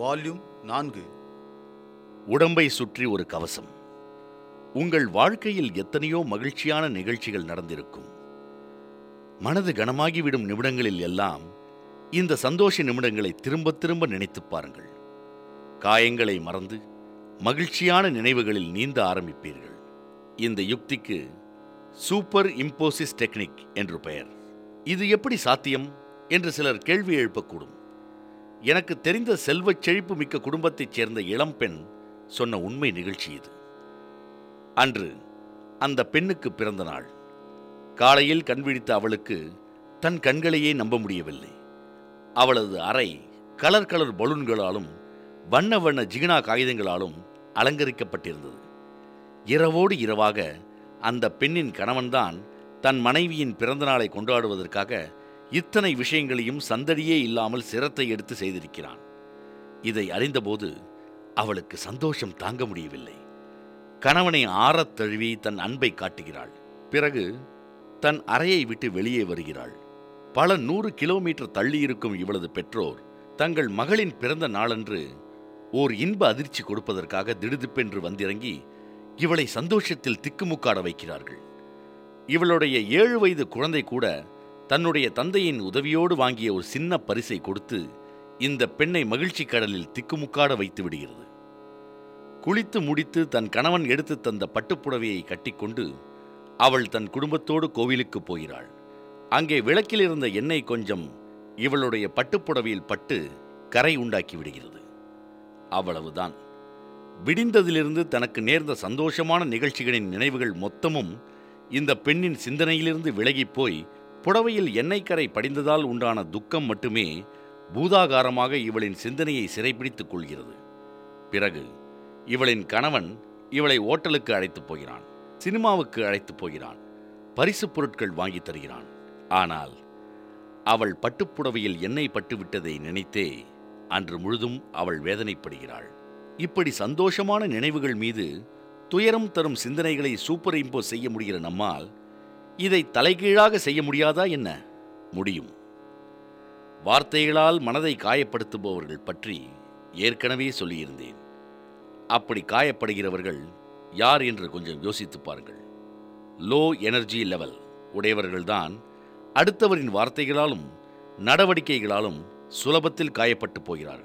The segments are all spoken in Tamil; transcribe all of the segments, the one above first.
வால்யூம் நான்கு உடம்பை சுற்றி ஒரு கவசம் உங்கள் வாழ்க்கையில் எத்தனையோ மகிழ்ச்சியான நிகழ்ச்சிகள் நடந்திருக்கும் மனது கனமாகிவிடும் நிமிடங்களில் எல்லாம் இந்த சந்தோஷ நிமிடங்களை திரும்ப திரும்ப நினைத்துப் பாருங்கள் காயங்களை மறந்து மகிழ்ச்சியான நினைவுகளில் நீந்த ஆரம்பிப்பீர்கள் இந்த யுக்திக்கு சூப்பர் இம்போசிஸ் டெக்னிக் என்று பெயர் இது எப்படி சாத்தியம் என்று சிலர் கேள்வி எழுப்பக்கூடும் எனக்கு தெரிந்த செல்வச் செழிப்பு மிக்க குடும்பத்தைச் சேர்ந்த இளம்பெண் சொன்ன உண்மை நிகழ்ச்சி இது அன்று அந்த பெண்ணுக்கு பிறந்த நாள் காலையில் கண் விழித்த அவளுக்கு தன் கண்களையே நம்ப முடியவில்லை அவளது அறை கலர் கலர் பலூன்களாலும் வண்ண வண்ண ஜிகினா காகிதங்களாலும் அலங்கரிக்கப்பட்டிருந்தது இரவோடு இரவாக அந்த பெண்ணின் கணவன்தான் தன் மனைவியின் பிறந்த நாளை கொண்டாடுவதற்காக இத்தனை விஷயங்களையும் சந்தடியே இல்லாமல் சிரத்தை எடுத்து செய்திருக்கிறான் இதை அறிந்தபோது அவளுக்கு சந்தோஷம் தாங்க முடியவில்லை கணவனை ஆறத் தழுவி தன் அன்பை காட்டுகிறாள் பிறகு தன் அறையை விட்டு வெளியே வருகிறாள் பல நூறு கிலோமீட்டர் தள்ளியிருக்கும் இவளது பெற்றோர் தங்கள் மகளின் பிறந்த நாளன்று ஓர் இன்ப அதிர்ச்சி கொடுப்பதற்காக திடுதிப்பென்று வந்திறங்கி இவளை சந்தோஷத்தில் திக்குமுக்காட வைக்கிறார்கள் இவளுடைய ஏழு வயது குழந்தை கூட தன்னுடைய தந்தையின் உதவியோடு வாங்கிய ஒரு சின்ன பரிசை கொடுத்து இந்த பெண்ணை மகிழ்ச்சி கடலில் திக்குமுக்காட வைத்து விடுகிறது குளித்து முடித்து தன் கணவன் எடுத்து தந்த பட்டுப்புடவையை கட்டிக்கொண்டு அவள் தன் குடும்பத்தோடு கோவிலுக்கு போகிறாள் அங்கே விளக்கில் இருந்த எண்ணெய் கொஞ்சம் இவளுடைய பட்டுப்புடவையில் பட்டு கரை உண்டாக்கி விடுகிறது அவ்வளவுதான் விடிந்ததிலிருந்து தனக்கு நேர்ந்த சந்தோஷமான நிகழ்ச்சிகளின் நினைவுகள் மொத்தமும் இந்த பெண்ணின் சிந்தனையிலிருந்து விலகிப் போய் புடவையில் எண்ணெய் கரை படிந்ததால் உண்டான துக்கம் மட்டுமே பூதாகாரமாக இவளின் சிந்தனையை சிறைப்பிடித்துக் கொள்கிறது பிறகு இவளின் கணவன் இவளை ஓட்டலுக்கு அழைத்துப் போகிறான் சினிமாவுக்கு அழைத்துப் போகிறான் பரிசுப் பொருட்கள் வாங்கித் தருகிறான் ஆனால் அவள் பட்டுப்புடவையில் எண்ணெய் பட்டுவிட்டதை நினைத்தே அன்று முழுதும் அவள் வேதனைப்படுகிறாள் இப்படி சந்தோஷமான நினைவுகள் மீது துயரம் தரும் சிந்தனைகளை சூப்பர் இம்போஸ் செய்ய முடிகிற நம்மால் இதை தலைகீழாக செய்ய முடியாதா என்ன முடியும் வார்த்தைகளால் மனதை காயப்படுத்துபவர்கள் பற்றி ஏற்கனவே சொல்லியிருந்தேன் அப்படி காயப்படுகிறவர்கள் யார் என்று கொஞ்சம் யோசித்துப் பாருங்கள் லோ எனர்ஜி லெவல் உடையவர்கள்தான் அடுத்தவரின் வார்த்தைகளாலும் நடவடிக்கைகளாலும் சுலபத்தில் காயப்பட்டு போகிறார்கள்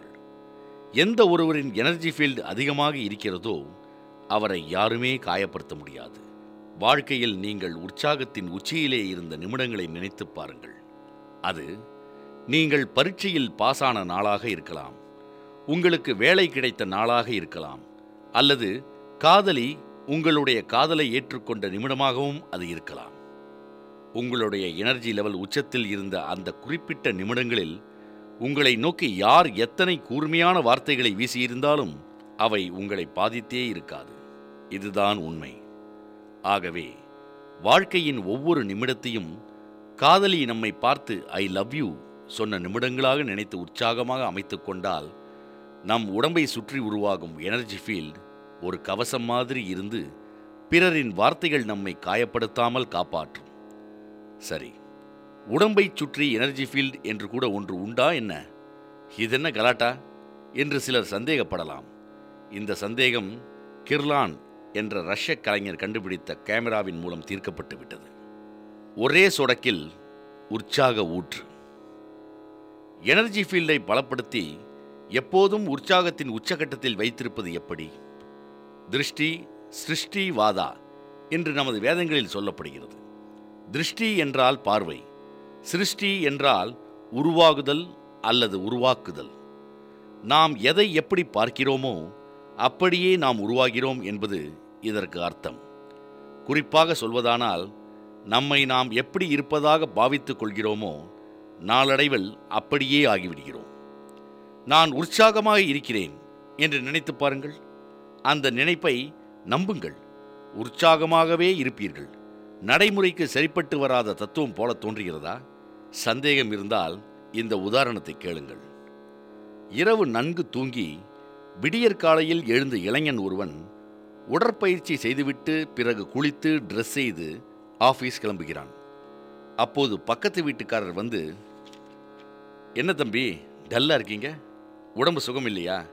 எந்த ஒருவரின் எனர்ஜி ஃபீல்டு அதிகமாக இருக்கிறதோ அவரை யாருமே காயப்படுத்த முடியாது வாழ்க்கையில் நீங்கள் உற்சாகத்தின் உச்சியிலே இருந்த நிமிடங்களை நினைத்துப் பாருங்கள் அது நீங்கள் பரீட்சையில் பாஸான நாளாக இருக்கலாம் உங்களுக்கு வேலை கிடைத்த நாளாக இருக்கலாம் அல்லது காதலி உங்களுடைய காதலை ஏற்றுக்கொண்ட நிமிடமாகவும் அது இருக்கலாம் உங்களுடைய எனர்ஜி லெவல் உச்சத்தில் இருந்த அந்த குறிப்பிட்ட நிமிடங்களில் உங்களை நோக்கி யார் எத்தனை கூர்மையான வார்த்தைகளை வீசியிருந்தாலும் அவை உங்களை பாதித்தே இருக்காது இதுதான் உண்மை ஆகவே வாழ்க்கையின் ஒவ்வொரு நிமிடத்தையும் காதலி நம்மை பார்த்து ஐ லவ் யூ சொன்ன நிமிடங்களாக நினைத்து உற்சாகமாக அமைத்துக் கொண்டால் நம் உடம்பை சுற்றி உருவாகும் எனர்ஜி ஃபீல்ட் ஒரு கவசம் மாதிரி இருந்து பிறரின் வார்த்தைகள் நம்மை காயப்படுத்தாமல் காப்பாற்றும் சரி உடம்பைச் சுற்றி எனர்ஜி ஃபீல்ட் என்று கூட ஒன்று உண்டா என்ன இதென்ன கலாட்டா என்று சிலர் சந்தேகப்படலாம் இந்த சந்தேகம் கிர்லான் என்ற ரஷ்ய கலைஞர் கண்டுபிடித்த கேமராவின் மூலம் தீர்க்கப்பட்டு விட்டது ஒரே சொடக்கில் உற்சாக ஊற்று எனர்ஜி ஃபீல்டை பலப்படுத்தி எப்போதும் உற்சாகத்தின் உச்சகட்டத்தில் வைத்திருப்பது எப்படி திருஷ்டி சிருஷ்டி வாதா என்று நமது வேதங்களில் சொல்லப்படுகிறது திருஷ்டி என்றால் பார்வை சிருஷ்டி என்றால் உருவாகுதல் அல்லது உருவாக்குதல் நாம் எதை எப்படி பார்க்கிறோமோ அப்படியே நாம் உருவாகிறோம் என்பது இதற்கு அர்த்தம் குறிப்பாக சொல்வதானால் நம்மை நாம் எப்படி இருப்பதாக பாவித்துக் கொள்கிறோமோ நாளடைவில் அப்படியே ஆகிவிடுகிறோம் நான் உற்சாகமாக இருக்கிறேன் என்று நினைத்துப் பாருங்கள் அந்த நினைப்பை நம்புங்கள் உற்சாகமாகவே இருப்பீர்கள் நடைமுறைக்கு சரிப்பட்டு வராத தத்துவம் போல தோன்றுகிறதா சந்தேகம் இருந்தால் இந்த உதாரணத்தை கேளுங்கள் இரவு நன்கு தூங்கி விடியற் காலையில் எழுந்த இளைஞன் ஒருவன் உடற்பயிற்சி செய்துவிட்டு பிறகு குளித்து ட்ரெஸ் செய்து ஆஃபீஸ் கிளம்புகிறான் அப்போது பக்கத்து வீட்டுக்காரர் வந்து என்ன தம்பி டல்லா இருக்கீங்க உடம்பு சுகம் இல்லையா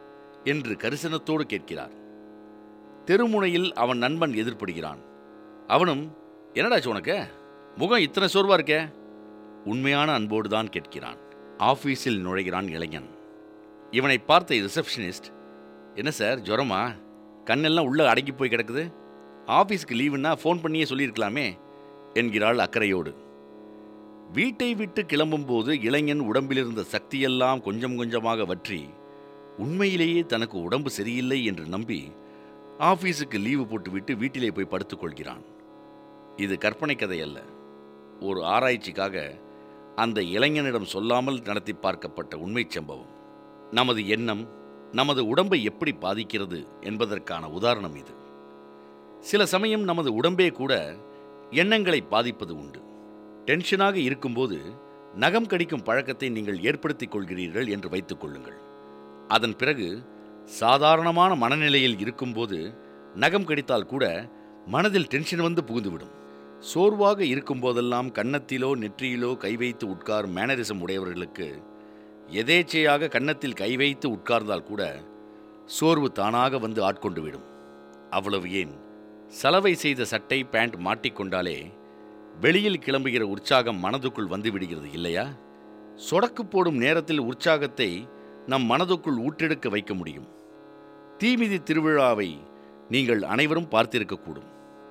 என்று கரிசனத்தோடு கேட்கிறார் தெருமுனையில் அவன் நண்பன் எதிர்ப்படுகிறான் அவனும் என்னடாச்சு உனக்கு முகம் இத்தனை சோர்வா இருக்கே உண்மையான அன்போடு தான் கேட்கிறான் ஆபீஸில் நுழைகிறான் இளைஞன் இவனை பார்த்த ரிசப்ஷனிஸ்ட் என்ன சார் ஜுரமா கண்ணெல்லாம் உள்ள அடங்கி போய் கிடக்குது ஆபீஸ்க்கு லீவுன்னா ஃபோன் பண்ணியே சொல்லியிருக்கலாமே என்கிறாள் அக்கறையோடு வீட்டை விட்டு கிளம்பும்போது இளைஞன் உடம்பிலிருந்த சக்தியெல்லாம் கொஞ்சம் கொஞ்சமாக வற்றி உண்மையிலேயே தனக்கு உடம்பு சரியில்லை என்று நம்பி ஆபீஸுக்கு லீவு போட்டுவிட்டு வீட்டிலே போய் படுத்துக் கொள்கிறான் இது கற்பனை கதை அல்ல ஒரு ஆராய்ச்சிக்காக அந்த இளைஞனிடம் சொல்லாமல் நடத்தி பார்க்கப்பட்ட உண்மைச் சம்பவம் நமது எண்ணம் நமது உடம்பை எப்படி பாதிக்கிறது என்பதற்கான உதாரணம் இது சில சமயம் நமது உடம்பே கூட எண்ணங்களை பாதிப்பது உண்டு டென்ஷனாக இருக்கும்போது நகம் கடிக்கும் பழக்கத்தை நீங்கள் ஏற்படுத்திக் கொள்கிறீர்கள் என்று வைத்துக் கொள்ளுங்கள் அதன் பிறகு சாதாரணமான மனநிலையில் இருக்கும்போது நகம் கடித்தால் கூட மனதில் டென்ஷன் வந்து புகுந்துவிடும் சோர்வாக இருக்கும்போதெல்லாம் கன்னத்திலோ நெற்றியிலோ கை வைத்து உட்காரும் மேனரிசம் உடையவர்களுக்கு எதேச்சையாக கன்னத்தில் கை வைத்து உட்கார்ந்தால் கூட சோர்வு தானாக வந்து ஆட்கொண்டு விடும் அவ்வளவு ஏன் சலவை செய்த சட்டை பேண்ட் மாட்டிக்கொண்டாலே வெளியில் கிளம்புகிற உற்சாகம் மனதுக்குள் வந்து விடுகிறது இல்லையா சொடக்கு போடும் நேரத்தில் உற்சாகத்தை நம் மனதுக்குள் ஊற்றெடுக்க வைக்க முடியும் தீமிதி திருவிழாவை நீங்கள் அனைவரும் பார்த்திருக்கக்கூடும்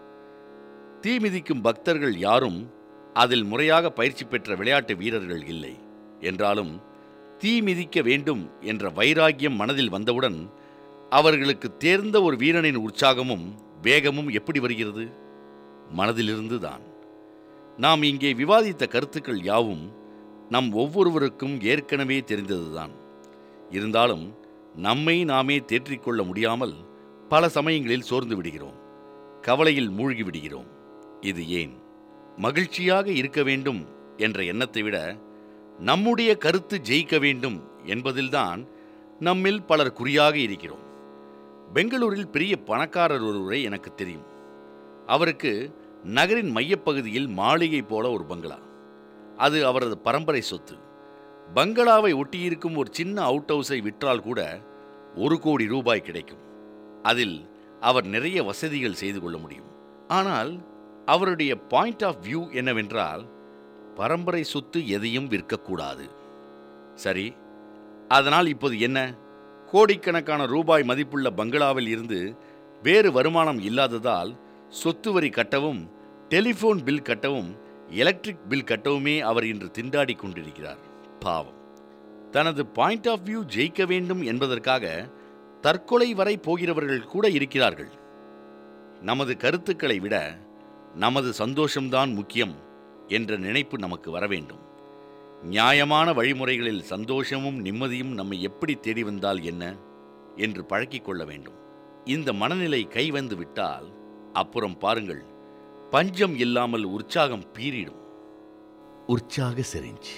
தீ மிதிக்கும் பக்தர்கள் யாரும் அதில் முறையாக பயிற்சி பெற்ற விளையாட்டு வீரர்கள் இல்லை என்றாலும் தீ மிதிக்க வேண்டும் என்ற வைராக்கியம் மனதில் வந்தவுடன் அவர்களுக்கு தேர்ந்த ஒரு வீரனின் உற்சாகமும் வேகமும் எப்படி வருகிறது மனதிலிருந்து தான் நாம் இங்கே விவாதித்த கருத்துக்கள் யாவும் நம் ஒவ்வொருவருக்கும் ஏற்கனவே தெரிந்ததுதான் இருந்தாலும் நம்மை நாமே தேற்றிக்கொள்ள முடியாமல் பல சமயங்களில் சோர்ந்து விடுகிறோம் கவலையில் மூழ்கி விடுகிறோம் இது ஏன் மகிழ்ச்சியாக இருக்க வேண்டும் என்ற எண்ணத்தை விட நம்முடைய கருத்து ஜெயிக்க வேண்டும் என்பதில்தான் நம்மில் பலர் குறியாக இருக்கிறோம் பெங்களூரில் பெரிய பணக்காரர் ஒருவரை எனக்கு தெரியும் அவருக்கு நகரின் மையப்பகுதியில் மாளிகை போல ஒரு பங்களா அது அவரது பரம்பரை சொத்து பங்களாவை ஒட்டியிருக்கும் ஒரு சின்ன அவுட் ஹவுஸை விற்றால் கூட ஒரு கோடி ரூபாய் கிடைக்கும் அதில் அவர் நிறைய வசதிகள் செய்து கொள்ள முடியும் ஆனால் அவருடைய பாயிண்ட் ஆஃப் வியூ என்னவென்றால் பரம்பரை சொத்து எதையும் விற்கக்கூடாது சரி அதனால் இப்போது என்ன கோடிக்கணக்கான ரூபாய் மதிப்புள்ள பங்களாவில் இருந்து வேறு வருமானம் இல்லாததால் சொத்து வரி கட்டவும் டெலிஃபோன் பில் கட்டவும் எலக்ட்ரிக் பில் கட்டவுமே அவர் இன்று திண்டாடி கொண்டிருக்கிறார் பாவம் தனது பாயிண்ட் ஆஃப் வியூ ஜெயிக்க வேண்டும் என்பதற்காக தற்கொலை வரை போகிறவர்கள் கூட இருக்கிறார்கள் நமது கருத்துக்களை விட நமது சந்தோஷம்தான் முக்கியம் என்ற நினைப்பு நமக்கு வர வேண்டும் நியாயமான வழிமுறைகளில் சந்தோஷமும் நிம்மதியும் நம்மை எப்படி தேடி வந்தால் என்ன என்று பழக்கிக் கொள்ள வேண்டும் இந்த மனநிலை கைவந்து விட்டால் அப்புறம் பாருங்கள் பஞ்சம் இல்லாமல் உற்சாகம் பீறிடும் உற்சாக செரிஞ்ச்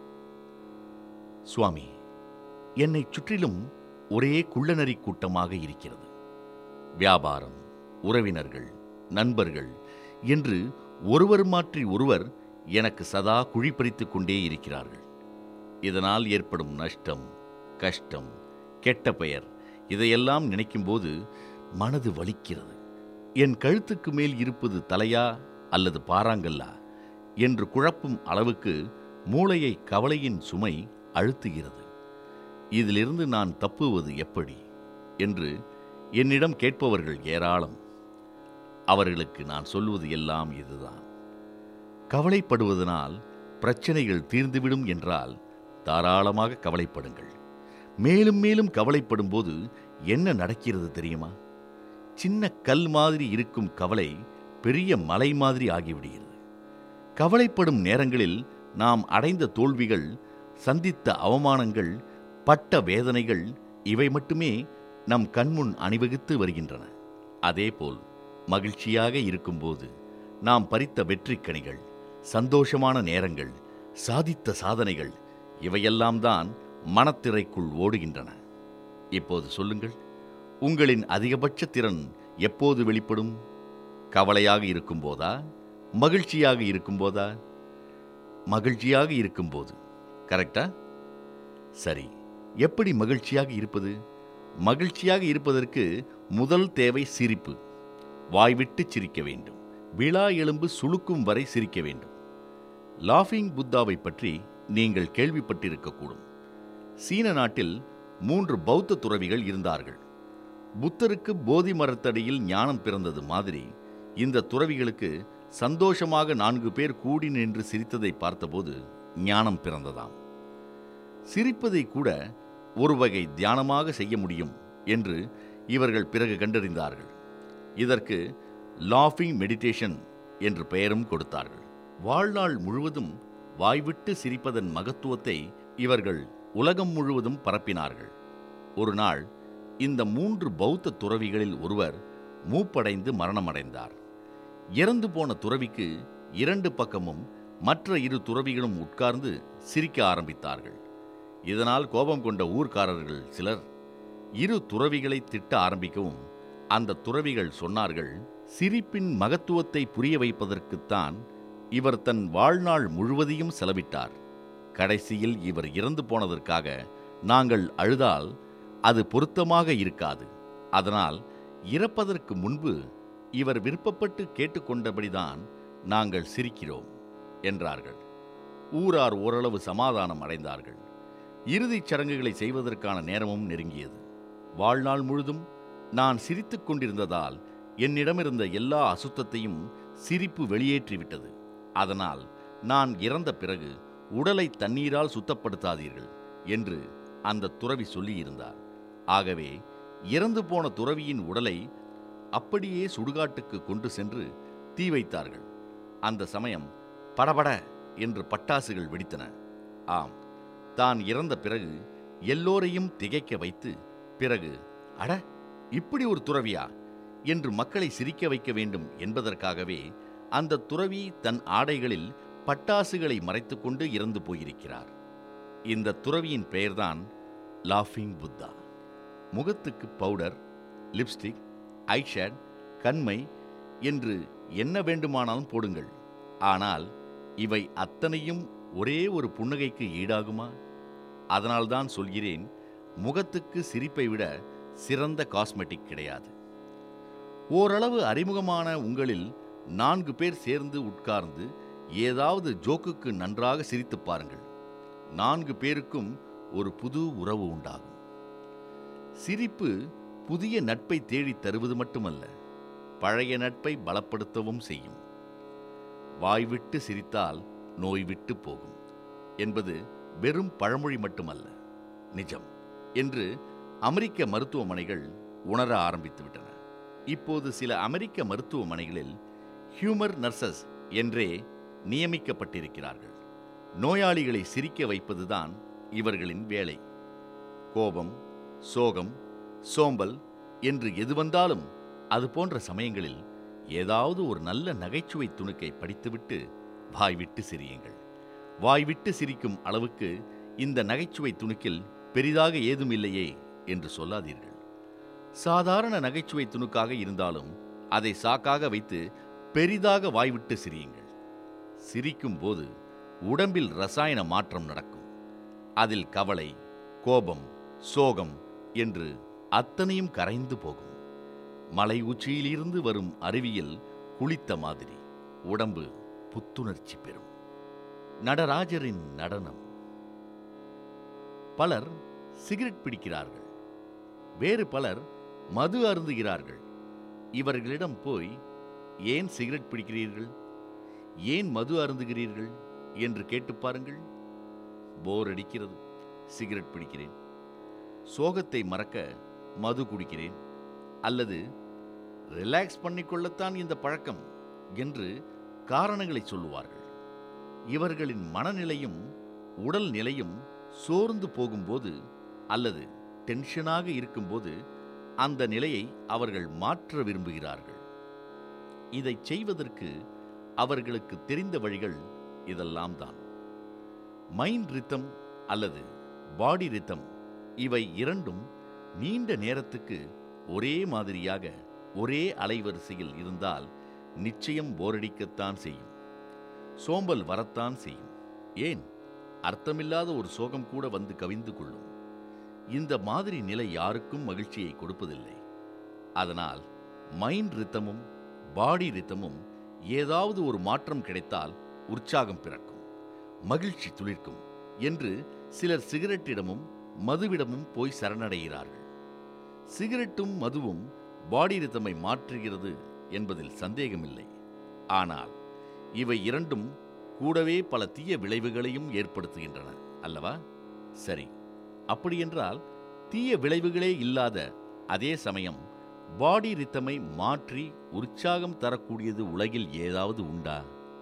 சுவாமி என்னை சுற்றிலும் ஒரே குள்ளநரி கூட்டமாக இருக்கிறது வியாபாரம் உறவினர்கள் நண்பர்கள் என்று ஒருவர் மாற்றி ஒருவர் எனக்கு சதா குழிப்பறித்துக் கொண்டே இருக்கிறார்கள் இதனால் ஏற்படும் நஷ்டம் கஷ்டம் கெட்ட பெயர் இதையெல்லாம் நினைக்கும்போது மனது வலிக்கிறது என் கழுத்துக்கு மேல் இருப்பது தலையா அல்லது பாறாங்கல்லா என்று குழப்பும் அளவுக்கு மூளையை கவலையின் சுமை அழுத்துகிறது இதிலிருந்து நான் தப்புவது எப்படி என்று என்னிடம் கேட்பவர்கள் ஏராளம் அவர்களுக்கு நான் சொல்வது எல்லாம் இதுதான் கவலைப்படுவதனால் பிரச்சனைகள் தீர்ந்துவிடும் என்றால் தாராளமாக கவலைப்படுங்கள் மேலும் மேலும் கவலைப்படும்போது என்ன நடக்கிறது தெரியுமா சின்ன கல் மாதிரி இருக்கும் கவலை பெரிய மலை மாதிரி ஆகிவிடுகிறது கவலைப்படும் நேரங்களில் நாம் அடைந்த தோல்விகள் சந்தித்த அவமானங்கள் பட்ட வேதனைகள் இவை மட்டுமே நம் கண்முன் அணிவகுத்து வருகின்றன அதேபோல் மகிழ்ச்சியாக இருக்கும்போது நாம் பறித்த வெற்றிக் கனிகள் சந்தோஷமான நேரங்கள் சாதித்த சாதனைகள் இவையெல்லாம் தான் மனத்திரைக்குள் ஓடுகின்றன இப்போது சொல்லுங்கள் உங்களின் அதிகபட்ச திறன் எப்போது வெளிப்படும் கவலையாக இருக்கும்போதா மகிழ்ச்சியாக இருக்கும்போதா மகிழ்ச்சியாக இருக்கும்போது கரெக்டா சரி எப்படி மகிழ்ச்சியாக இருப்பது மகிழ்ச்சியாக இருப்பதற்கு முதல் தேவை சிரிப்பு வாய்விட்டு சிரிக்க வேண்டும் விழா எலும்பு சுளுக்கும் வரை சிரிக்க வேண்டும் லாஃபிங் புத்தாவை பற்றி நீங்கள் கேள்விப்பட்டிருக்கக்கூடும் சீன நாட்டில் மூன்று பௌத்த துறவிகள் இருந்தார்கள் புத்தருக்கு போதி மரத்தடியில் ஞானம் பிறந்தது மாதிரி இந்த துறவிகளுக்கு சந்தோஷமாக நான்கு பேர் கூடி நின்று சிரித்ததை பார்த்தபோது ஞானம் பிறந்ததாம் சிரிப்பதை கூட ஒரு வகை தியானமாக செய்ய முடியும் என்று இவர்கள் பிறகு கண்டறிந்தார்கள் இதற்கு லாஃபிங் மெடிடேஷன் என்று பெயரும் கொடுத்தார்கள் வாழ்நாள் முழுவதும் வாய்விட்டு சிரிப்பதன் மகத்துவத்தை இவர்கள் உலகம் முழுவதும் பரப்பினார்கள் ஒரு நாள் இந்த மூன்று பௌத்த துறவிகளில் ஒருவர் மூப்படைந்து மரணமடைந்தார் இறந்து போன துறவிக்கு இரண்டு பக்கமும் மற்ற இரு துறவிகளும் உட்கார்ந்து சிரிக்க ஆரம்பித்தார்கள் இதனால் கோபம் கொண்ட ஊர்க்காரர்கள் சிலர் இரு துறவிகளை திட்ட ஆரம்பிக்கவும் அந்த துறவிகள் சொன்னார்கள் சிரிப்பின் மகத்துவத்தை புரிய வைப்பதற்குத்தான் இவர் தன் வாழ்நாள் முழுவதையும் செலவிட்டார் கடைசியில் இவர் இறந்து போனதற்காக நாங்கள் அழுதால் அது பொருத்தமாக இருக்காது அதனால் இறப்பதற்கு முன்பு இவர் விருப்பப்பட்டு கேட்டுக்கொண்டபடிதான் நாங்கள் சிரிக்கிறோம் என்றார்கள் ஊரார் ஓரளவு சமாதானம் அடைந்தார்கள் இறுதிச் சடங்குகளை செய்வதற்கான நேரமும் நெருங்கியது வாழ்நாள் முழுதும் நான் சிரித்துக் கொண்டிருந்ததால் என்னிடமிருந்த எல்லா அசுத்தத்தையும் சிரிப்பு வெளியேற்றிவிட்டது அதனால் நான் இறந்த பிறகு உடலை தண்ணீரால் சுத்தப்படுத்தாதீர்கள் என்று அந்த துறவி சொல்லியிருந்தார் ஆகவே இறந்து போன துறவியின் உடலை அப்படியே சுடுகாட்டுக்கு கொண்டு சென்று தீ வைத்தார்கள் அந்த சமயம் படபட என்று பட்டாசுகள் வெடித்தன ஆம் தான் இறந்த பிறகு எல்லோரையும் திகைக்க வைத்து பிறகு அட இப்படி ஒரு துறவியா என்று மக்களை சிரிக்க வைக்க வேண்டும் என்பதற்காகவே அந்த துறவி தன் ஆடைகளில் பட்டாசுகளை மறைத்துக்கொண்டு இறந்து போயிருக்கிறார் இந்த துறவியின் பெயர்தான் லாஃபிங் புத்தா முகத்துக்கு பவுடர் லிப்ஸ்டிக் ஐஷேட் கண்மை என்று என்ன வேண்டுமானாலும் போடுங்கள் ஆனால் இவை அத்தனையும் ஒரே ஒரு புன்னகைக்கு ஈடாகுமா அதனால்தான் சொல்கிறேன் முகத்துக்கு சிரிப்பை விட சிறந்த காஸ்மெட்டிக் கிடையாது ஓரளவு அறிமுகமான உங்களில் நான்கு பேர் சேர்ந்து உட்கார்ந்து ஏதாவது ஜோக்குக்கு நன்றாக சிரித்துப் பாருங்கள் நான்கு பேருக்கும் ஒரு புது உறவு உண்டாகும் சிரிப்பு புதிய நட்பை தேடித் தருவது மட்டுமல்ல பழைய நட்பை பலப்படுத்தவும் செய்யும் வாய்விட்டு சிரித்தால் நோய் விட்டு போகும் என்பது வெறும் பழமொழி மட்டுமல்ல நிஜம் என்று அமெரிக்க மருத்துவமனைகள் உணர ஆரம்பித்துவிட்டன இப்போது சில அமெரிக்க மருத்துவமனைகளில் ஹியூமர் நர்சஸ் என்றே நியமிக்கப்பட்டிருக்கிறார்கள் நோயாளிகளை சிரிக்க வைப்பதுதான் இவர்களின் வேலை கோபம் சோகம் சோம்பல் என்று எது வந்தாலும் அது போன்ற சமயங்களில் ஏதாவது ஒரு நல்ல நகைச்சுவை துணுக்கை படித்துவிட்டு வாய்விட்டு சிரியுங்கள் வாய்விட்டு சிரிக்கும் அளவுக்கு இந்த நகைச்சுவை துணுக்கில் பெரிதாக ஏதும் இல்லையே என்று சொல்லாதீர்கள் சாதாரண நகைச்சுவை துணுக்காக இருந்தாலும் அதை சாக்காக வைத்து பெரிதாக வாய்விட்டு சிரியுங்கள் சிரிக்கும் போது உடம்பில் ரசாயன மாற்றம் நடக்கும் அதில் கவலை கோபம் சோகம் என்று அத்தனையும் கரைந்து போகும் மலை உச்சியிலிருந்து வரும் அருவியில் குளித்த மாதிரி உடம்பு புத்துணர்ச்சி பெறும் நடராஜரின் நடனம் பலர் சிகரெட் பிடிக்கிறார்கள் வேறு பலர் மது அருந்துகிறார்கள் இவர்களிடம் போய் ஏன் சிகரெட் பிடிக்கிறீர்கள் ஏன் மது அருந்துகிறீர்கள் என்று கேட்டுப் பாருங்கள் போர் அடிக்கிறது சிகரெட் பிடிக்கிறேன் சோகத்தை மறக்க மது குடிக்கிறேன் அல்லது ரிலாக்ஸ் பண்ணிக்கொள்ளத்தான் இந்த பழக்கம் என்று காரணங்களை சொல்லுவார்கள் இவர்களின் மனநிலையும் உடல் நிலையும் சோர்ந்து போகும்போது அல்லது டென்ஷனாக இருக்கும்போது அந்த நிலையை அவர்கள் மாற்ற விரும்புகிறார்கள் இதை செய்வதற்கு அவர்களுக்கு தெரிந்த வழிகள் இதெல்லாம் தான் மைண்ட் ரித்தம் அல்லது பாடி ரித்தம் இவை இரண்டும் நீண்ட நேரத்துக்கு ஒரே மாதிரியாக ஒரே அலைவரிசையில் இருந்தால் நிச்சயம் போரடிக்கத்தான் செய்யும் சோம்பல் வரத்தான் செய்யும் ஏன் அர்த்தமில்லாத ஒரு சோகம் கூட வந்து கவிந்து கொள்ளும் இந்த மாதிரி நிலை யாருக்கும் மகிழ்ச்சியை கொடுப்பதில்லை அதனால் மைண்ட் ரித்தமும் பாடி ரித்தமும் ஏதாவது ஒரு மாற்றம் கிடைத்தால் உற்சாகம் பிறக்கும் மகிழ்ச்சி துளிர்க்கும் என்று சிலர் சிகரெட்டிடமும் மதுவிடமும் போய் சரணடைகிறார்கள் சிகரெட்டும் மதுவும் பாடி ரித்தமை மாற்றுகிறது என்பதில் சந்தேகமில்லை ஆனால் இவை இரண்டும் கூடவே பல தீய விளைவுகளையும் ஏற்படுத்துகின்றன அல்லவா சரி அப்படியென்றால் தீய விளைவுகளே இல்லாத அதே சமயம் பாடி ரித்தமை மாற்றி உற்சாகம் தரக்கூடியது உலகில் ஏதாவது உண்டா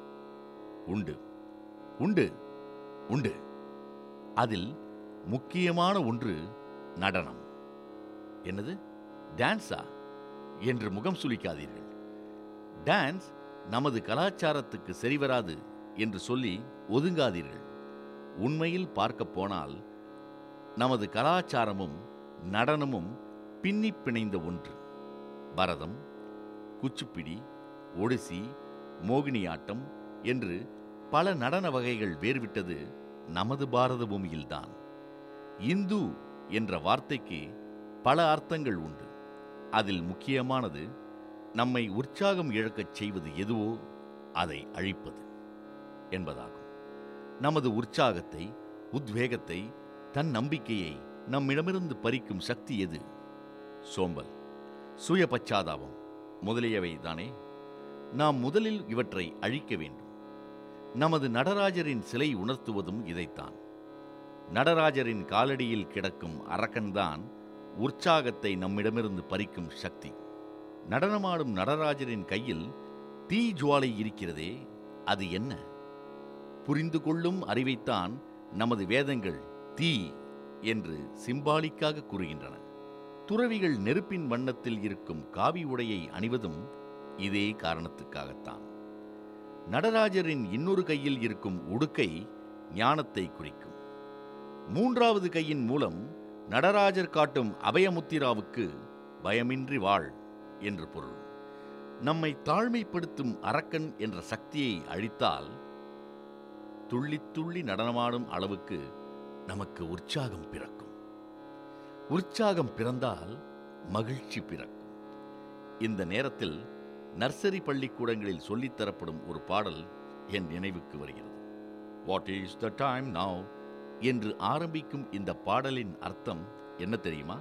உண்டு உண்டு உண்டு அதில் முக்கியமான ஒன்று நடனம் என்னது டான்ஸா என்று முகம் சுளிக்காதீர்கள் டான்ஸ் நமது கலாச்சாரத்துக்கு சரிவராது என்று சொல்லி ஒதுங்காதீர்கள் உண்மையில் பார்க்கப் போனால் நமது கலாச்சாரமும் நடனமும் பின்னி பிணைந்த ஒன்று பரதம் குச்சிப்பிடி ஒடிசி மோகினியாட்டம் என்று பல நடன வகைகள் வேறுவிட்டது நமது பாரத பூமியில்தான் இந்து என்ற வார்த்தைக்கு பல அர்த்தங்கள் உண்டு அதில் முக்கியமானது நம்மை உற்சாகம் இழக்கச் செய்வது எதுவோ அதை அழிப்பது என்பதாகும் நமது உற்சாகத்தை உத்வேகத்தை தன் நம்பிக்கையை நம்மிடமிருந்து பறிக்கும் சக்தி எது சோம்பல் சுய பச்சாதாபம் முதலியவை தானே நாம் முதலில் இவற்றை அழிக்க வேண்டும் நமது நடராஜரின் சிலை உணர்த்துவதும் இதைத்தான் நடராஜரின் காலடியில் கிடக்கும் அரக்கன்தான் உற்சாகத்தை நம்மிடமிருந்து பறிக்கும் சக்தி நடனமாடும் நடராஜரின் கையில் தீ ஜுவாலை இருக்கிறதே அது என்ன புரிந்து கொள்ளும் அறிவைத்தான் நமது வேதங்கள் தீ என்று சிம்பாலிக்காக கூறுகின்றன துறவிகள் நெருப்பின் வண்ணத்தில் இருக்கும் காவி உடையை அணிவதும் இதே காரணத்துக்காகத்தான் நடராஜரின் இன்னொரு கையில் இருக்கும் உடுக்கை ஞானத்தை குறிக்கும் மூன்றாவது கையின் மூலம் நடராஜர் காட்டும் அபயமுத்திராவுக்கு பயமின்றி வாழ் என்று பொருள் நம்மை தாழ்மைப்படுத்தும் அரக்கன் என்ற சக்தியை அழித்தால் துள்ளி துள்ளி நடனமாடும் அளவுக்கு நமக்கு உற்சாகம் பிறக்கும் உற்சாகம் பிறந்தால் மகிழ்ச்சி பிறக்கும் இந்த நேரத்தில் நர்சரி பள்ளிக்கூடங்களில் சொல்லித்தரப்படும் ஒரு பாடல் என் நினைவுக்கு வருகிறது what is the time now என்று ஆரம்பிக்கும் இந்த பாடலின் அர்த்தம் என்ன தெரியுமா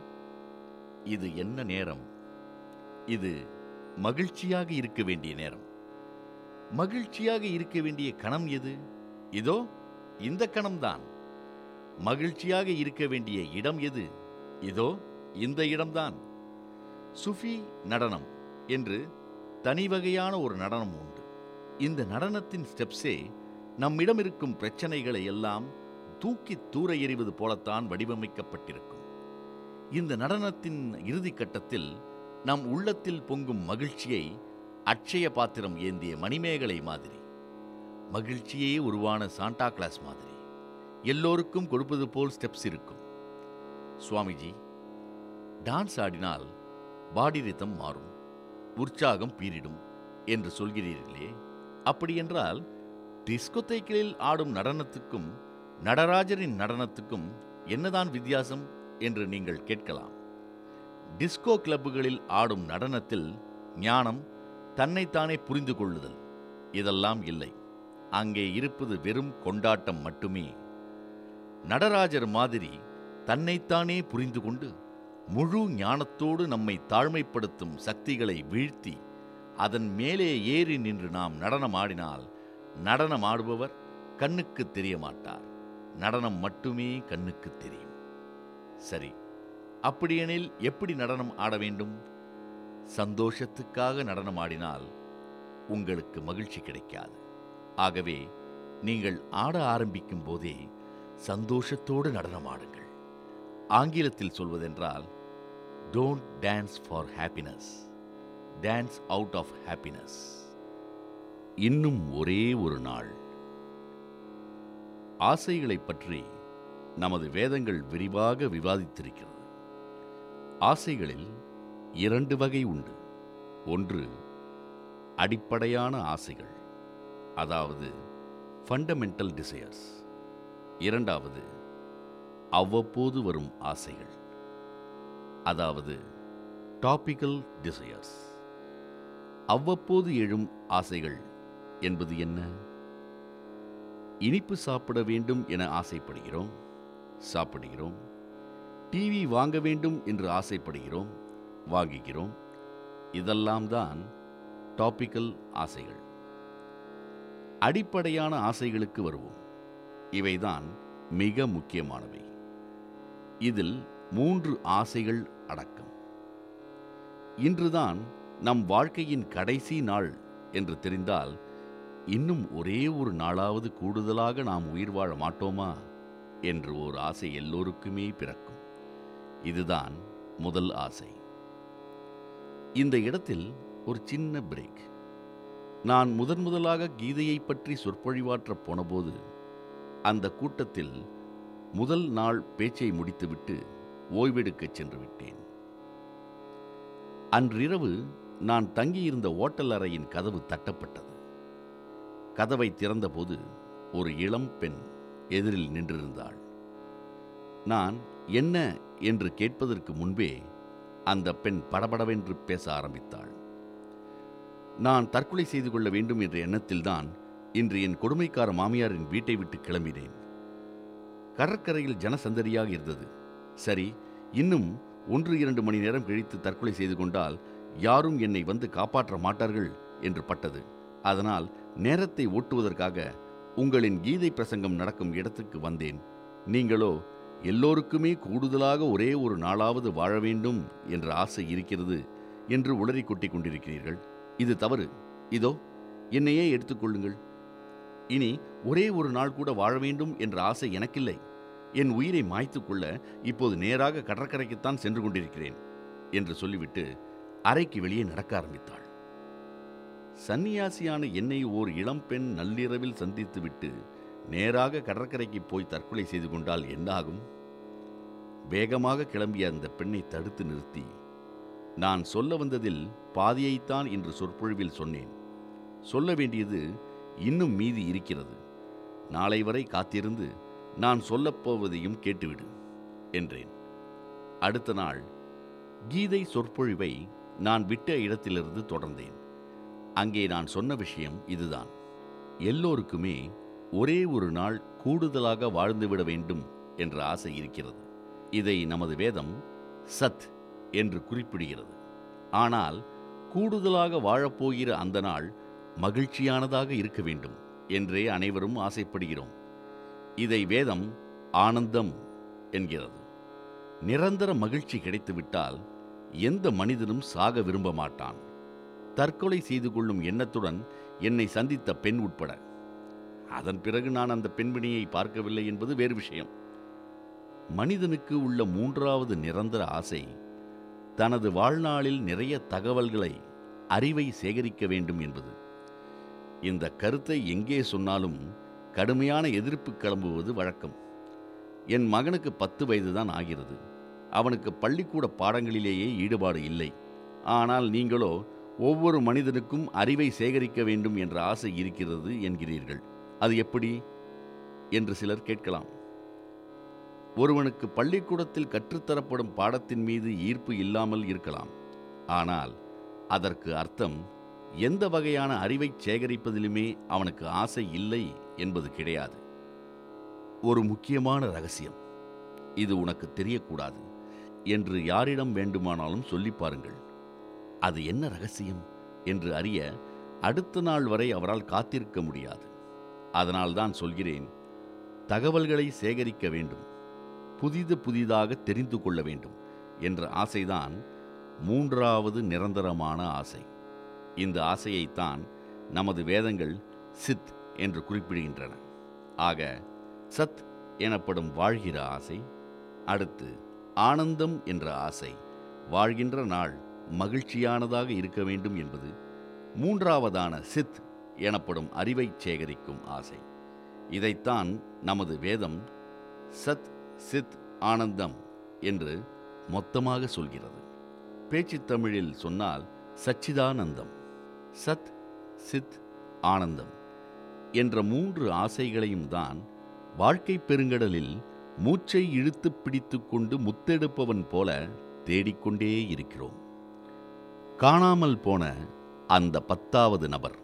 இது என்ன நேரம் இது மகிழ்ச்சியாக இருக்க வேண்டிய நேரம் மகிழ்ச்சியாக இருக்க வேண்டிய கணம் எது இதோ இந்த கணம்தான் மகிழ்ச்சியாக இருக்க வேண்டிய இடம் எது இதோ இந்த இடம்தான் சுஃபி நடனம் என்று தனி வகையான ஒரு நடனம் உண்டு இந்த நடனத்தின் ஸ்டெப்ஸே நம்மிடம் இருக்கும் பிரச்சனைகளை எல்லாம் தூக்கி தூர எறிவது போலத்தான் வடிவமைக்கப்பட்டிருக்கும் இந்த நடனத்தின் இறுதி கட்டத்தில் நம் உள்ளத்தில் பொங்கும் மகிழ்ச்சியை அட்சய பாத்திரம் ஏந்திய மணிமேகலை மாதிரி மகிழ்ச்சியே உருவான சாண்டா கிளாஸ் மாதிரி எல்லோருக்கும் கொடுப்பது போல் ஸ்டெப்ஸ் இருக்கும் சுவாமிஜி டான்ஸ் ஆடினால் பாடி ரிதம் மாறும் உற்சாகம் பீரிடும் என்று சொல்கிறீர்களே அப்படியென்றால் டிஸ்கோத்தைகளில் ஆடும் நடனத்துக்கும் நடராஜரின் நடனத்துக்கும் என்னதான் வித்தியாசம் என்று நீங்கள் கேட்கலாம் டிஸ்கோ கிளப்புகளில் ஆடும் நடனத்தில் ஞானம் தன்னைத்தானே புரிந்து கொள்ளுதல் இதெல்லாம் இல்லை அங்கே இருப்பது வெறும் கொண்டாட்டம் மட்டுமே நடராஜர் மாதிரி தன்னைத்தானே புரிந்து கொண்டு முழு ஞானத்தோடு நம்மை தாழ்மைப்படுத்தும் சக்திகளை வீழ்த்தி அதன் மேலே ஏறி நின்று நாம் நடனமாடினால் நடனமாடுபவர் கண்ணுக்கு தெரிய மாட்டார் நடனம் மட்டுமே கண்ணுக்கு தெரியும் சரி அப்படியெனில் எப்படி நடனம் ஆட வேண்டும் சந்தோஷத்துக்காக நடனம் ஆடினால் உங்களுக்கு மகிழ்ச்சி கிடைக்காது ஆகவே நீங்கள் ஆட ஆரம்பிக்கும் போதே சந்தோஷத்தோடு நடனமாடுங்கள் ஆங்கிலத்தில் சொல்வதென்றால் don't dance for happiness dance out of happiness இன்னும் ஒரே ஒரு நாள் ஆசைகளைப் பற்றி நமது வேதங்கள் விரிவாக விவாதித்திருக்கிறது ஆசைகளில் இரண்டு வகை உண்டு ஒன்று அடிப்படையான ஆசைகள் அதாவது ஃபண்டமெண்டல் டிசையர்ஸ் இரண்டாவது அவ்வப்போது வரும் ஆசைகள் அதாவது டாபிக்கல் டிசையர்ஸ் அவ்வப்போது எழும் ஆசைகள் என்பது என்ன இனிப்பு சாப்பிட வேண்டும் என ஆசைப்படுகிறோம் சாப்பிடுகிறோம் டிவி வாங்க வேண்டும் என்று ஆசைப்படுகிறோம் வாங்குகிறோம் இதெல்லாம் தான் டாபிக்கல் ஆசைகள் அடிப்படையான ஆசைகளுக்கு வருவோம் இவைதான் மிக முக்கியமானவை இதில் மூன்று ஆசைகள் அடக்கம் இன்றுதான் நம் வாழ்க்கையின் கடைசி நாள் என்று தெரிந்தால் இன்னும் ஒரே ஒரு நாளாவது கூடுதலாக நாம் உயிர் வாழ மாட்டோமா என்று ஒரு ஆசை எல்லோருக்குமே பிறக்கும் இதுதான் முதல் ஆசை இந்த இடத்தில் ஒரு சின்ன பிரேக் நான் முதன் முதலாக கீதையை பற்றி சொற்பொழிவாற்றப் போனபோது அந்த கூட்டத்தில் முதல் நாள் பேச்சை முடித்துவிட்டு ஓய்வெடுக்கச் சென்று விட்டேன் அன்றிரவு நான் தங்கியிருந்த ஓட்டல் அறையின் கதவு தட்டப்பட்டது கதவை திறந்தபோது ஒரு இளம் பெண் எதிரில் நின்றிருந்தாள் நான் என்ன என்று கேட்பதற்கு முன்பே அந்த பெண் படபடவென்று பேச ஆரம்பித்தாள் நான் தற்கொலை செய்து கொள்ள வேண்டும் என்ற எண்ணத்தில்தான் இன்று என் கொடுமைக்கார மாமியாரின் வீட்டை விட்டு கிளம்பினேன் கடற்கரையில் ஜனசந்தரியாக இருந்தது சரி இன்னும் ஒன்று இரண்டு மணி நேரம் கழித்து தற்கொலை செய்து கொண்டால் யாரும் என்னை வந்து காப்பாற்ற மாட்டார்கள் என்று பட்டது அதனால் நேரத்தை ஓட்டுவதற்காக உங்களின் கீதை பிரசங்கம் நடக்கும் இடத்துக்கு வந்தேன் நீங்களோ எல்லோருக்குமே கூடுதலாக ஒரே ஒரு நாளாவது வாழ வேண்டும் என்ற ஆசை இருக்கிறது என்று உளறி கொட்டிக் கொண்டிருக்கிறீர்கள் இது தவறு இதோ என்னையே எடுத்துக்கொள்ளுங்கள் இனி ஒரே ஒரு நாள் கூட வாழ வேண்டும் என்ற ஆசை எனக்கில்லை என் உயிரை மாய்த்துக் கொள்ள இப்போது நேராக கடற்கரைக்குத்தான் சென்று கொண்டிருக்கிறேன் என்று சொல்லிவிட்டு அறைக்கு வெளியே நடக்க ஆரம்பித்தாள் சன்னியாசியான என்னை ஓர் இளம்பெண் நள்ளிரவில் சந்தித்துவிட்டு நேராக கடற்கரைக்கு போய் தற்கொலை செய்து கொண்டால் என்னாகும் வேகமாக கிளம்பிய அந்த பெண்ணை தடுத்து நிறுத்தி நான் சொல்ல வந்ததில் பாதியைத்தான் இன்று சொற்பொழிவில் சொன்னேன் சொல்ல வேண்டியது இன்னும் மீதி இருக்கிறது நாளை வரை காத்திருந்து நான் சொல்லப்போவதையும் கேட்டுவிடு என்றேன் அடுத்த நாள் கீதை சொற்பொழிவை நான் விட்ட இடத்திலிருந்து தொடர்ந்தேன் அங்கே நான் சொன்ன விஷயம் இதுதான் எல்லோருக்குமே ஒரே ஒரு நாள் கூடுதலாக வாழ்ந்துவிட வேண்டும் என்ற ஆசை இருக்கிறது இதை நமது வேதம் சத் என்று குறிப்பிடுகிறது ஆனால் கூடுதலாக வாழப்போகிற அந்த நாள் மகிழ்ச்சியானதாக இருக்க வேண்டும் என்றே அனைவரும் ஆசைப்படுகிறோம் இதை வேதம் ஆனந்தம் என்கிறது நிரந்தர மகிழ்ச்சி கிடைத்துவிட்டால் எந்த மனிதனும் சாக விரும்ப மாட்டான் தற்கொலை செய்து கொள்ளும் எண்ணத்துடன் என்னை சந்தித்த பெண் உட்பட அதன் பிறகு நான் அந்த பெண்மணியை பார்க்கவில்லை என்பது வேறு விஷயம் மனிதனுக்கு உள்ள மூன்றாவது நிரந்தர ஆசை தனது வாழ்நாளில் நிறைய தகவல்களை அறிவை சேகரிக்க வேண்டும் என்பது இந்த கருத்தை எங்கே சொன்னாலும் கடுமையான எதிர்ப்பு கிளம்புவது வழக்கம் என் மகனுக்கு பத்து வயதுதான் ஆகிறது அவனுக்கு பள்ளிக்கூட பாடங்களிலேயே ஈடுபாடு இல்லை ஆனால் நீங்களோ ஒவ்வொரு மனிதனுக்கும் அறிவை சேகரிக்க வேண்டும் என்ற ஆசை இருக்கிறது என்கிறீர்கள் அது எப்படி என்று சிலர் கேட்கலாம் ஒருவனுக்கு பள்ளிக்கூடத்தில் கற்றுத்தரப்படும் பாடத்தின் மீது ஈர்ப்பு இல்லாமல் இருக்கலாம் ஆனால் அதற்கு அர்த்தம் எந்த வகையான அறிவை சேகரிப்பதிலுமே அவனுக்கு ஆசை இல்லை என்பது கிடையாது ஒரு முக்கியமான ரகசியம் இது உனக்கு தெரியக்கூடாது என்று யாரிடம் வேண்டுமானாலும் சொல்லி பாருங்கள் அது என்ன ரகசியம் என்று அறிய அடுத்த நாள் வரை அவரால் காத்திருக்க முடியாது அதனால்தான் சொல்கிறேன் தகவல்களை சேகரிக்க வேண்டும் புதிது புதிதாக தெரிந்து கொள்ள வேண்டும் என்ற ஆசைதான் மூன்றாவது நிரந்தரமான ஆசை இந்த ஆசையைத்தான் நமது வேதங்கள் சித் என்று குறிப்பிடுகின்றன ஆக சத் எனப்படும் வாழ்கிற ஆசை அடுத்து ஆனந்தம் என்ற ஆசை வாழ்கின்ற நாள் மகிழ்ச்சியானதாக இருக்க வேண்டும் என்பது மூன்றாவதான சித் எனப்படும் அறிவை சேகரிக்கும் ஆசை இதைத்தான் நமது வேதம் சத் சித் ஆனந்தம் என்று மொத்தமாக சொல்கிறது பேச்சுத் தமிழில் சொன்னால் சச்சிதானந்தம் சத் சித் ஆனந்தம் என்ற மூன்று ஆசைகளையும் தான் வாழ்க்கை பெருங்கடலில் மூச்சை இழுத்து பிடித்துக் கொண்டு முத்தெடுப்பவன் போல தேடிக்கொண்டே இருக்கிறோம் காணாமல் போன அந்த பத்தாவது நபர்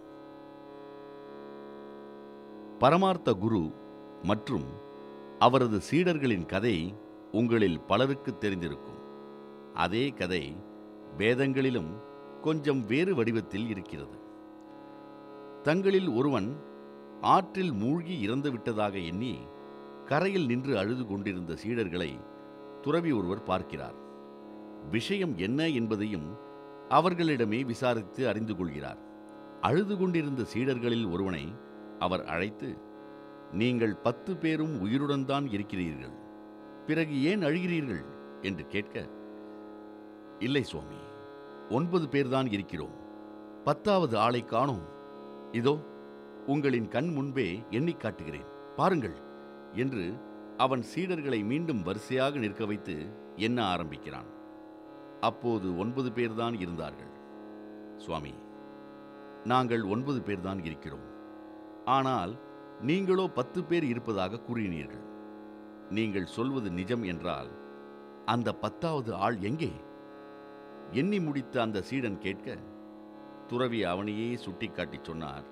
பரமார்த்த குரு மற்றும் அவரது சீடர்களின் கதை உங்களில் பலருக்கு தெரிந்திருக்கும் அதே கதை வேதங்களிலும் கொஞ்சம் வேறு வடிவத்தில் இருக்கிறது தங்களில் ஒருவன் ஆற்றில் மூழ்கி இறந்து விட்டதாக எண்ணி கரையில் நின்று அழுது கொண்டிருந்த சீடர்களை துறவி ஒருவர் பார்க்கிறார் விஷயம் என்ன என்பதையும் அவர்களிடமே விசாரித்து அறிந்து கொள்கிறார் அழுது கொண்டிருந்த சீடர்களில் ஒருவனை அவர் அழைத்து நீங்கள் பத்து பேரும் உயிருடன் தான் இருக்கிறீர்கள் பிறகு ஏன் அழுகிறீர்கள் என்று கேட்க இல்லை சுவாமி ஒன்பது பேர்தான் இருக்கிறோம் பத்தாவது ஆளை காணோம் இதோ உங்களின் கண் முன்பே எண்ணிக் காட்டுகிறேன் பாருங்கள் என்று அவன் சீடர்களை மீண்டும் வரிசையாக நிற்க வைத்து எண்ண ஆரம்பிக்கிறான் அப்போது ஒன்பது பேர்தான் இருந்தார்கள் சுவாமி நாங்கள் ஒன்பது பேர்தான் இருக்கிறோம் ஆனால் நீங்களோ பத்து பேர் இருப்பதாக கூறினீர்கள் நீங்கள் சொல்வது நிஜம் என்றால் அந்த பத்தாவது ஆள் எங்கே எண்ணி முடித்த அந்த சீடன் கேட்க துறவி அவனையே சுட்டிக்காட்டிச் சொன்னார்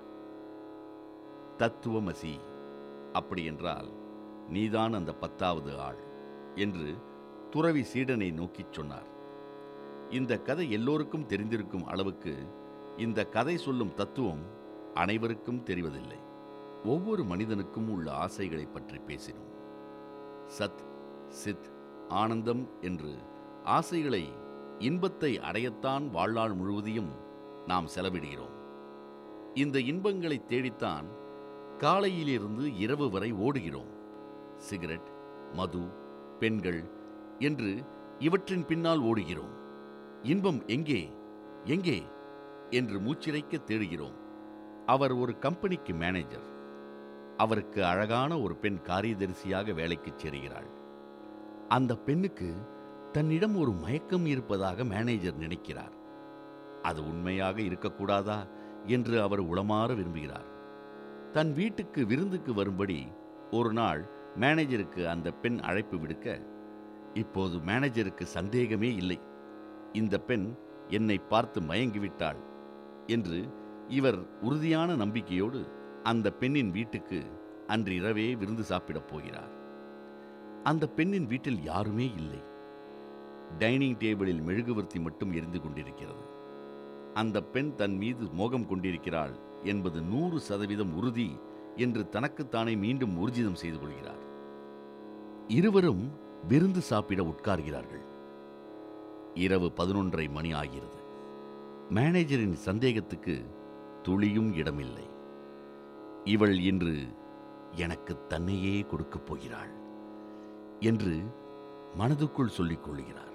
தத்துவமசி அப்படி என்றால் நீதான் அந்த பத்தாவது ஆள் என்று துறவி சீடனை நோக்கிச் சொன்னார் இந்த கதை எல்லோருக்கும் தெரிந்திருக்கும் அளவுக்கு இந்த கதை சொல்லும் தத்துவம் அனைவருக்கும் தெரிவதில்லை ஒவ்வொரு மனிதனுக்கும் உள்ள ஆசைகளை பற்றி பேசினோம் சத் சித் ஆனந்தம் என்று ஆசைகளை இன்பத்தை அடையத்தான் வாழ்நாள் முழுவதையும் நாம் செலவிடுகிறோம் இந்த இன்பங்களை தேடித்தான் காலையிலிருந்து இரவு வரை ஓடுகிறோம் சிகரெட் மது பெண்கள் என்று இவற்றின் பின்னால் ஓடுகிறோம் இன்பம் எங்கே எங்கே என்று மூச்சிறைக்க தேடுகிறோம் அவர் ஒரு கம்பெனிக்கு மேனேஜர் அவருக்கு அழகான ஒரு பெண் காரியதரிசியாக வேலைக்குச் சேருகிறாள் அந்த பெண்ணுக்கு தன்னிடம் ஒரு மயக்கம் இருப்பதாக மேனேஜர் நினைக்கிறார் அது உண்மையாக இருக்கக்கூடாதா என்று அவர் உளமாற விரும்புகிறார் தன் வீட்டுக்கு விருந்துக்கு வரும்படி ஒரு நாள் மேனேஜருக்கு அந்த பெண் அழைப்பு விடுக்க இப்போது மேனேஜருக்கு சந்தேகமே இல்லை இந்த பெண் என்னை பார்த்து மயங்கிவிட்டாள் என்று இவர் உறுதியான நம்பிக்கையோடு அந்த பெண்ணின் வீட்டுக்கு அன்று இரவே விருந்து சாப்பிடப் போகிறார் அந்த பெண்ணின் வீட்டில் யாருமே இல்லை டைனிங் டேபிளில் மெழுகுவர்த்தி மட்டும் எரிந்து கொண்டிருக்கிறது அந்த பெண் தன் மீது மோகம் கொண்டிருக்கிறாள் என்பது நூறு சதவீதம் உறுதி என்று தனக்குத்தானே மீண்டும் ஊர்ஜிதம் செய்து கொள்கிறார் இருவரும் விருந்து சாப்பிட உட்கார்கிறார்கள் இரவு பதினொன்றரை மணி ஆகிறது மேனேஜரின் சந்தேகத்துக்கு துளியும் இடமில்லை இவள் இன்று எனக்கு தன்னையே கொடுக்கப் போகிறாள் என்று மனதுக்குள் சொல்லிக் கொள்கிறார்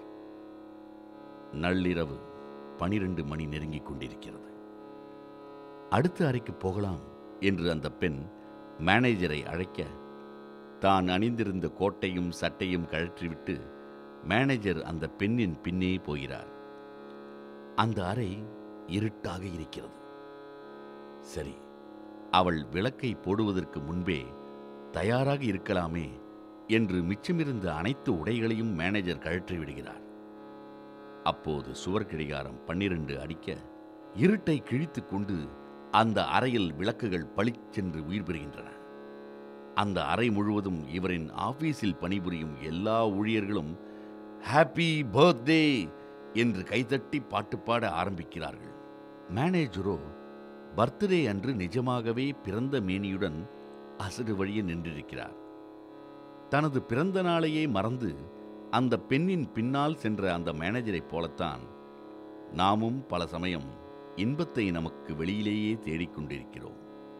நள்ளிரவு பனிரெண்டு மணி நெருங்கிக் கொண்டிருக்கிறது அடுத்த அறைக்கு போகலாம் என்று அந்த பெண் மேனேஜரை அழைக்க தான் அணிந்திருந்த கோட்டையும் சட்டையும் கழற்றிவிட்டு மேனேஜர் அந்த பெண்ணின் பின்னே போகிறார் அந்த அறை இருட்டாக இருக்கிறது சரி அவள் விளக்கை போடுவதற்கு முன்பே தயாராக இருக்கலாமே என்று மிச்சமிருந்த அனைத்து உடைகளையும் மேனேஜர் கழற்றி விடுகிறார் அப்போது சுவர் கிடிகாரம் பன்னிரண்டு அடிக்க இருட்டை கிழித்துக் கொண்டு அந்த அறையில் விளக்குகள் பளிச்சென்று உயிர் பெறுகின்றன அந்த அறை முழுவதும் இவரின் ஆபீஸில் பணிபுரியும் எல்லா ஊழியர்களும் ஹாப்பி பர்த்டே என்று கைதட்டி பாட்டு பாட ஆரம்பிக்கிறார்கள் மேனேஜரோ பர்த்டே அன்று நிஜமாகவே பிறந்த மேனியுடன் அசடு வழியே நின்றிருக்கிறார் தனது பிறந்த நாளையே மறந்து அந்த பெண்ணின் பின்னால் சென்ற அந்த மேனேஜரைப் போலத்தான் நாமும் பல சமயம் இன்பத்தை நமக்கு வெளியிலேயே தேடிக்கொண்டிருக்கிறோம்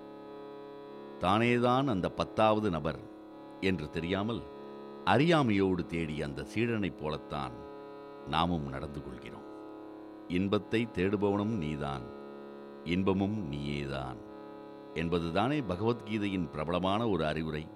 தானேதான் அந்த பத்தாவது நபர் என்று தெரியாமல் அறியாமையோடு தேடி அந்த சீடனைப் போலத்தான் நாமும் நடந்து கொள்கிறோம் இன்பத்தை தேடுபவனும் நீதான் இன்பமும் நீயேதான் என்பதுதானே பகவத்கீதையின் பிரபலமான ஒரு அறிவுரை